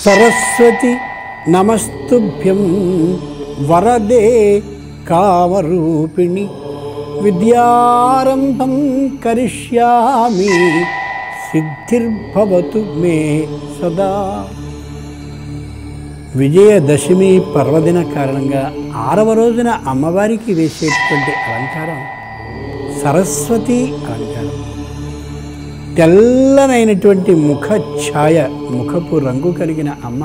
సరస్వతి నమస్తుభ్యం వరదే కామరూపిణి విద్యారంభం కరిష్యామి సిద్ధిర్భవతు మే సదా విజయదశమి పర్వదిన కారణంగా ఆరవ రోజున అమ్మవారికి వేసేటువంటి అలంకారం సరస్వతి అలంకారం తెల్లనైనటువంటి ముఖ ఛాయ ముఖపు రంగు కలిగిన అమ్మ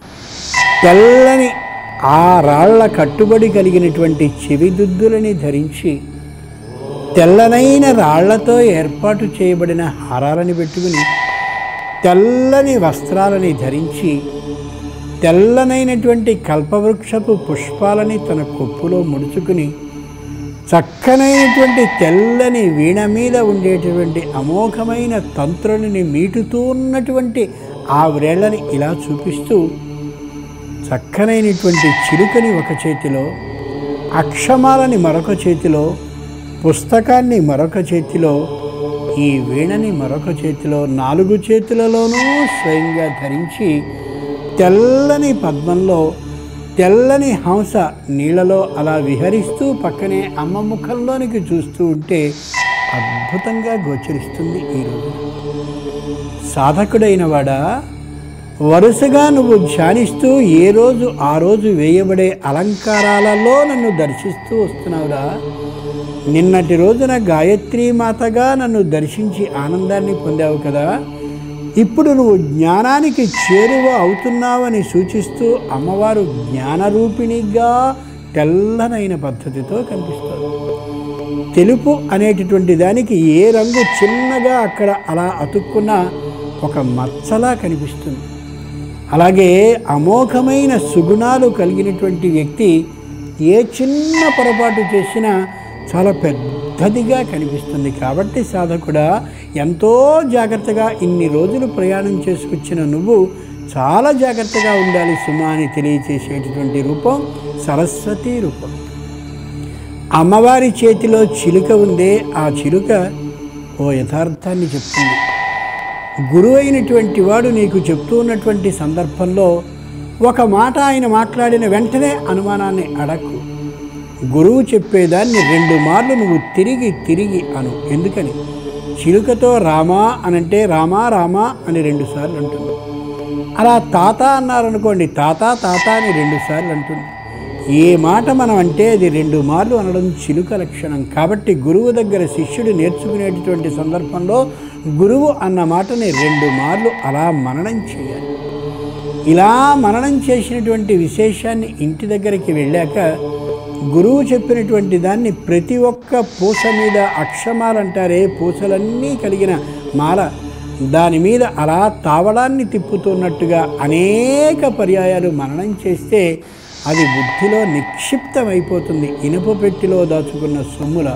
తెల్లని ఆ రాళ్ల కట్టుబడి కలిగినటువంటి చెవిదుద్దులని ధరించి తెల్లనైన రాళ్లతో ఏర్పాటు చేయబడిన హారాలని పెట్టుకుని తెల్లని వస్త్రాలని ధరించి తెల్లనైనటువంటి కల్పవృక్షపు పుష్పాలని తన కొప్పులో ముడుచుకుని చక్కనైనటువంటి తెల్లని వీణ మీద ఉండేటువంటి అమోఘమైన తంత్రుని మీటుతూ ఉన్నటువంటి ఆ వ్రేళ్ళని ఇలా చూపిస్తూ చక్కనైనటువంటి చిలుకని ఒక చేతిలో అక్షమాలని మరొక చేతిలో పుస్తకాన్ని మరొక చేతిలో ఈ వీణని మరొక చేతిలో నాలుగు చేతులలోనూ స్వయంగా ధరించి తెల్లని పద్మంలో తెల్లని హంస నీళ్ళలో అలా విహరిస్తూ పక్కనే అమ్మ ముఖంలోనికి చూస్తూ ఉంటే అద్భుతంగా గోచరిస్తుంది ఈరోజు సాధకుడైన వాడా వరుసగా నువ్వు ధ్యానిస్తూ ఏ రోజు ఆ రోజు వేయబడే అలంకారాలలో నన్ను దర్శిస్తూ వస్తున్నావురా నిన్నటి రోజున గాయత్రీ మాతగా నన్ను దర్శించి ఆనందాన్ని పొందావు కదా ఇప్పుడు నువ్వు జ్ఞానానికి చేరువ అవుతున్నావని సూచిస్తూ అమ్మవారు జ్ఞానరూపిణిగా తెల్లనైన పద్ధతితో కనిపిస్తుంది తెలుపు అనేటటువంటి దానికి ఏ రంగు చిన్నగా అక్కడ అలా అతుక్కున్న ఒక మచ్చలా కనిపిస్తుంది అలాగే అమోఘమైన సుగుణాలు కలిగినటువంటి వ్యక్తి ఏ చిన్న పొరపాటు చేసినా చాలా పెద్దదిగా కనిపిస్తుంది కాబట్టి సాధకుడా ఎంతో జాగ్రత్తగా ఇన్ని రోజులు ప్రయాణం చేసుకొచ్చిన నువ్వు చాలా జాగ్రత్తగా ఉండాలి సుమా అని తెలియచేసేటటువంటి రూపం సరస్వతి రూపం అమ్మవారి చేతిలో చిలుక ఉందే ఆ చిలుక ఓ యథార్థాన్ని చెప్తుంది గురువు అయినటువంటి వాడు నీకు చెప్తూ ఉన్నటువంటి సందర్భంలో ఒక మాట ఆయన మాట్లాడిన వెంటనే అనుమానాన్ని అడక్కు గురువు చెప్పేదాన్ని రెండు మార్లు నువ్వు తిరిగి తిరిగి అను ఎందుకని చిలుకతో రామా అనంటే రామా రామా అని రెండు సార్లు అంటుంది అలా తాత అన్నారనుకోండి తాత తాత అని రెండు సార్లు అంటుంది ఏ మాట మనం అంటే అది రెండు మార్లు అనడం చిలుక లక్షణం కాబట్టి గురువు దగ్గర శిష్యుడు నేర్చుకునేటటువంటి సందర్భంలో గురువు అన్న మాటని రెండు మార్లు అలా మననం చేయాలి ఇలా మననం చేసినటువంటి విశేషాన్ని ఇంటి దగ్గరికి వెళ్ళాక గురువు చెప్పినటువంటి దాన్ని ప్రతి ఒక్క పూస మీద అక్షమాలంటారే పూసలన్నీ కలిగిన మాల దాని మీద అలా తావడాన్ని తిప్పుతున్నట్టుగా అనేక పర్యాయాలు మననం చేస్తే అది బుద్ధిలో నిక్షిప్తమైపోతుంది ఇనుప పెట్టిలో దాచుకున్న సొమ్ముల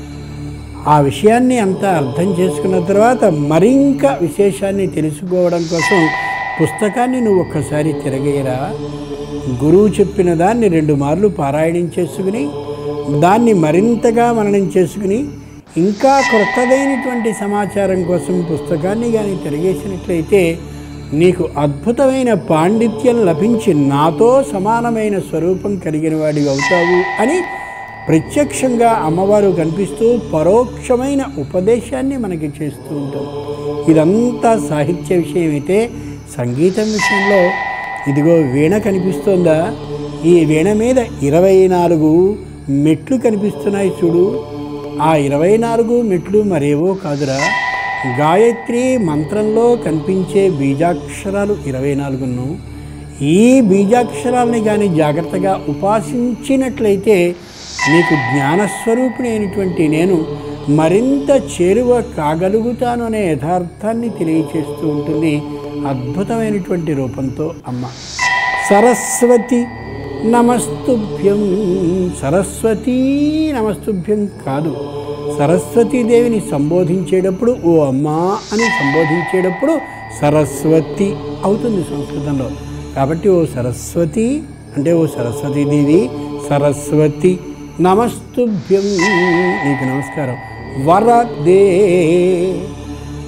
ఆ విషయాన్ని అంతా అర్థం చేసుకున్న తర్వాత మరింక విశేషాన్ని తెలుసుకోవడం కోసం పుస్తకాన్ని నువ్వు ఒక్కసారి తిరగేయరా గురువు చెప్పిన దాన్ని రెండు మార్లు పారాయణం చేసుకుని దాన్ని మరింతగా మననం చేసుకుని ఇంకా క్రొత్తదైనటువంటి సమాచారం కోసం పుస్తకాన్ని కానీ తిరగేసినట్లయితే నీకు అద్భుతమైన పాండిత్యం లభించి నాతో సమానమైన స్వరూపం కలిగిన వాడివి అవుతావు అని ప్రత్యక్షంగా అమ్మవారు కనిపిస్తూ పరోక్షమైన ఉపదేశాన్ని మనకి చేస్తూ ఉంటాం ఇదంతా సాహిత్య విషయం అయితే సంగీతం విషయంలో ఇదిగో వీణ కనిపిస్తోందా ఈ వీణ మీద ఇరవై నాలుగు మెట్లు కనిపిస్తున్నాయి చూడు ఆ ఇరవై నాలుగు మెట్లు మరేవో కాదురా గాయత్రి మంత్రంలో కనిపించే బీజాక్షరాలు ఇరవై నాలుగును ఈ బీజాక్షరాలని కానీ జాగ్రత్తగా ఉపాసించినట్లయితే నీకు జ్ఞానస్వరూపిణి అయినటువంటి నేను మరింత చేరువ కాగలుగుతాను అనే యథార్థాన్ని తెలియచేస్తూ ఉంటుంది అద్భుతమైనటువంటి రూపంతో అమ్మ సరస్వతి నమస్తుభ్యం సరస్వతీ నమస్తుభ్యం కాదు సరస్వతీదేవిని సంబోధించేటప్పుడు ఓ అమ్మా అని సంబోధించేటప్పుడు సరస్వతి అవుతుంది సంస్కృతంలో కాబట్టి ఓ సరస్వతి అంటే ఓ సరస్వతీదేవి సరస్వతి నమస్తుభ్యం నీకు నమస్కారం వరదే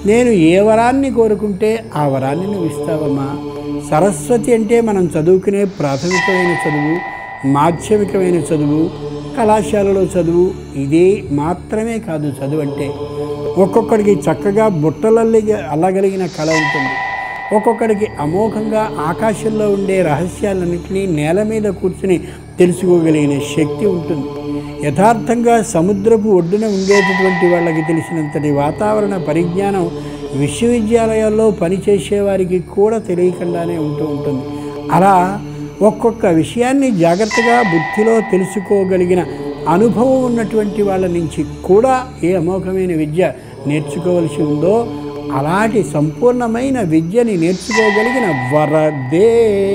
నేను ఏ వరాన్ని కోరుకుంటే ఆ వరాన్ని నువ్వు ఇస్తావమ్మా సరస్వతి అంటే మనం చదువుకునే ప్రాథమికమైన చదువు మాధ్యమికమైన చదువు కళాశాలలో చదువు ఇదే మాత్రమే కాదు చదువు అంటే ఒక్కొక్కడికి చక్కగా బుట్టలల్లి అల్లగలిగిన కళ ఉంటుంది ఒక్కొక్కడికి అమోఘంగా ఆకాశంలో ఉండే రహస్యాలన్నింటినీ నేల మీద కూర్చుని తెలుసుకోగలిగిన శక్తి ఉంటుంది యథార్థంగా సముద్రపు ఒడ్డున ఉండేటటువంటి వాళ్ళకి తెలిసినంతటి వాతావరణ పరిజ్ఞానం విశ్వవిద్యాలయాల్లో పనిచేసే వారికి కూడా తెలియకుండానే ఉంటూ ఉంటుంది అలా ఒక్కొక్క విషయాన్ని జాగ్రత్తగా బుద్ధిలో తెలుసుకోగలిగిన అనుభవం ఉన్నటువంటి వాళ్ళ నుంచి కూడా ఏ అమోఘమైన విద్య నేర్చుకోవలసి ఉందో అలాంటి సంపూర్ణమైన విద్యని నేర్చుకోగలిగిన వరదే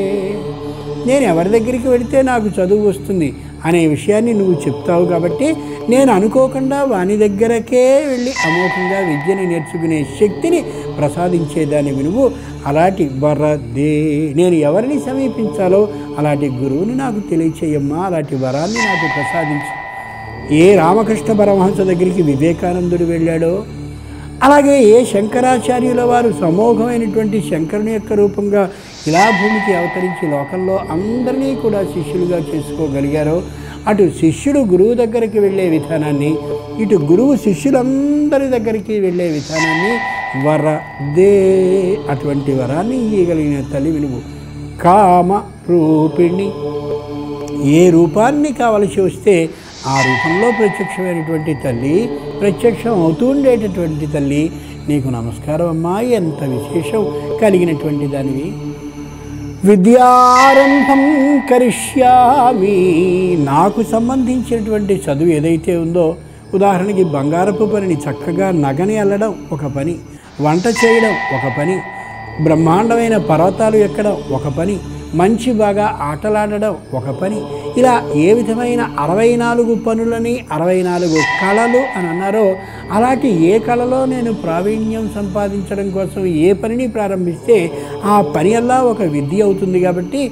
నేను ఎవరి దగ్గరికి వెళితే నాకు చదువు వస్తుంది అనే విషయాన్ని నువ్వు చెప్తావు కాబట్టి నేను అనుకోకుండా వాని దగ్గరకే వెళ్ళి అమోఘంగా విద్యని నేర్చుకునే శక్తిని ప్రసాదించేదాన్ని నువ్వు అలాంటి వరదే నేను ఎవరిని సమీపించాలో అలాంటి గురువుని నాకు తెలియచేయమ్మా అలాంటి వరాన్ని నాకు ప్రసాదించు ఏ రామకృష్ణ పరమహంస దగ్గరికి వివేకానందుడు వెళ్ళాడో అలాగే ఏ శంకరాచార్యుల వారు సమోఘమైనటువంటి శంకరుని యొక్క రూపంగా ఇలా భూమికి అవతరించి లోకంలో అందరినీ కూడా శిష్యులుగా చేసుకోగలిగారో అటు శిష్యుడు గురువు దగ్గరికి వెళ్ళే విధానాన్ని ఇటు గురువు శిష్యులందరి దగ్గరికి వెళ్ళే విధానాన్ని వరదే అటువంటి వరాన్ని ఇయ్యగలిగిన తల్లి వినువు కామ రూపిణి ఏ రూపాన్ని కావలసి వస్తే ఆ రూపంలో ప్రత్యక్షమైనటువంటి తల్లి ప్రత్యక్షం అవుతూ ఉండేటటువంటి తల్లి నీకు నమస్కారం అమ్మా ఎంత విశేషం కలిగినటువంటి దానివి విద్యారంభం కరిష్యామి నాకు సంబంధించినటువంటి చదువు ఏదైతే ఉందో ఉదాహరణకి బంగారపు పనిని చక్కగా నగని అల్లడం ఒక పని వంట చేయడం ఒక పని బ్రహ్మాండమైన పర్వతాలు ఎక్కడం ఒక పని మంచి బాగా ఆటలాడడం ఒక పని ఇలా ఏ విధమైన అరవై నాలుగు పనులని అరవై నాలుగు కళలు అని అన్నారో అలాంటి ఏ కళలో నేను ప్రావీణ్యం సంపాదించడం కోసం ఏ పనిని ప్రారంభిస్తే ఆ పని అల్లా ఒక విద్య అవుతుంది కాబట్టి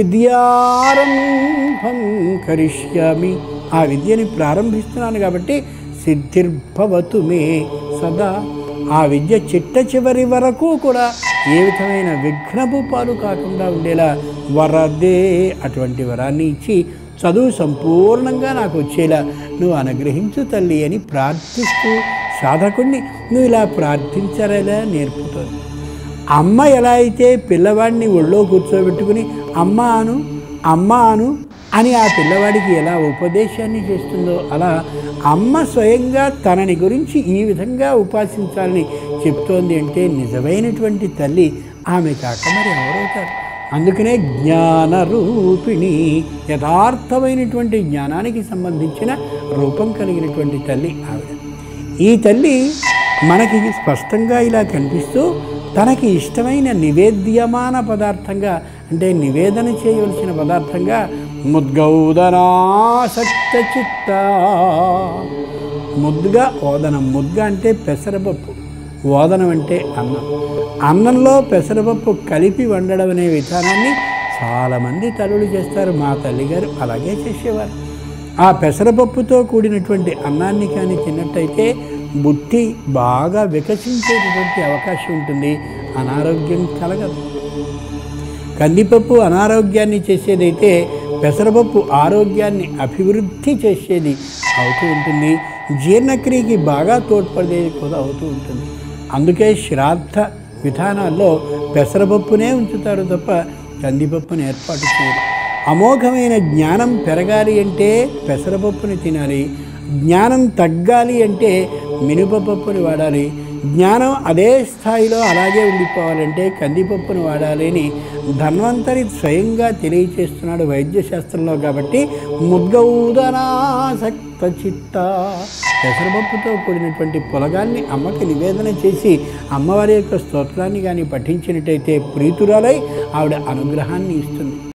విద్యారంభం కరిష్యామి ఆ విద్యని ప్రారంభిస్తున్నాను కాబట్టి సిద్ధిర్భవతు మే సదా ఆ విద్య చిట్ట చివరి వరకు కూడా ఏ విధమైన విఘ్నపు పాలు కాకుండా ఉండేలా వరదే అటువంటి వరాన్ని ఇచ్చి చదువు సంపూర్ణంగా నాకు వచ్చేలా నువ్వు అనుగ్రహించు తల్లి అని ప్రార్థిస్తూ సాధకుణ్ణి నువ్వు ఇలా ప్రార్థించరేలా నేర్పుతోంది అమ్మ ఎలా అయితే పిల్లవాడిని ఒళ్ళో కూర్చోబెట్టుకుని అమ్మ అను అమ్మ అను అని ఆ పిల్లవాడికి ఎలా ఉపదేశాన్ని చేస్తుందో అలా అమ్మ స్వయంగా తనని గురించి ఈ విధంగా ఉపాసించాలని చెప్తోంది అంటే నిజమైనటువంటి తల్లి ఆమె కాక మరి ఎవరవుతారు అందుకనే జ్ఞాన రూపిణి యథార్థమైనటువంటి జ్ఞానానికి సంబంధించిన రూపం కలిగినటువంటి తల్లి ఆవిడ ఈ తల్లి మనకి స్పష్టంగా ఇలా కనిపిస్తూ తనకి ఇష్టమైన నివేద్యమాన పదార్థంగా అంటే నివేదన చేయవలసిన పదార్థంగా ముద్గౌదనాసక్త చిత్త ముద్దుగా ఓదనం ముద్గ అంటే పెసరపప్పు ఓదనం అంటే అన్నం అన్నంలో పెసరపప్పు కలిపి వండడం అనే విధానాన్ని చాలామంది తల్లులు చేస్తారు మా తల్లిగారు అలాగే చేసేవారు ఆ పెసరపప్పుతో కూడినటువంటి అన్నాన్ని కానీ తిన్నట్టయితే బుట్టి బాగా వికసించేటటువంటి అవకాశం ఉంటుంది అనారోగ్యం కలగదు కందిపప్పు అనారోగ్యాన్ని చేసేదైతే పెసరపప్పు ఆరోగ్యాన్ని అభివృద్ధి చేసేది అవుతూ ఉంటుంది జీర్ణక్రియకి బాగా తోడ్పడేది కూడా అవుతూ ఉంటుంది అందుకే శ్రాద్ధ విధానాల్లో పెసరపప్పునే ఉంచుతారు తప్ప కందిపప్పుని ఏర్పాటు చేయరు అమోఘమైన జ్ఞానం పెరగాలి అంటే పెసరపప్పుని తినాలి జ్ఞానం తగ్గాలి అంటే మినపపప్పుని వాడాలి జ్ఞానం అదే స్థాయిలో అలాగే ఉండిపోవాలంటే కందిపప్పును వాడాలి అని ధన్వంతరి స్వయంగా తెలియచేస్తున్నాడు వైద్యశాస్త్రంలో కాబట్టి ముద్గౌదనాసక్త చిత్త పెసరపప్పుతో కూడినటువంటి పొలగాన్ని అమ్మకి నివేదన చేసి అమ్మవారి యొక్క స్తోత్రాన్ని కానీ పఠించినట్టయితే ప్రీతురాలై ఆవిడ అనుగ్రహాన్ని ఇస్తుంది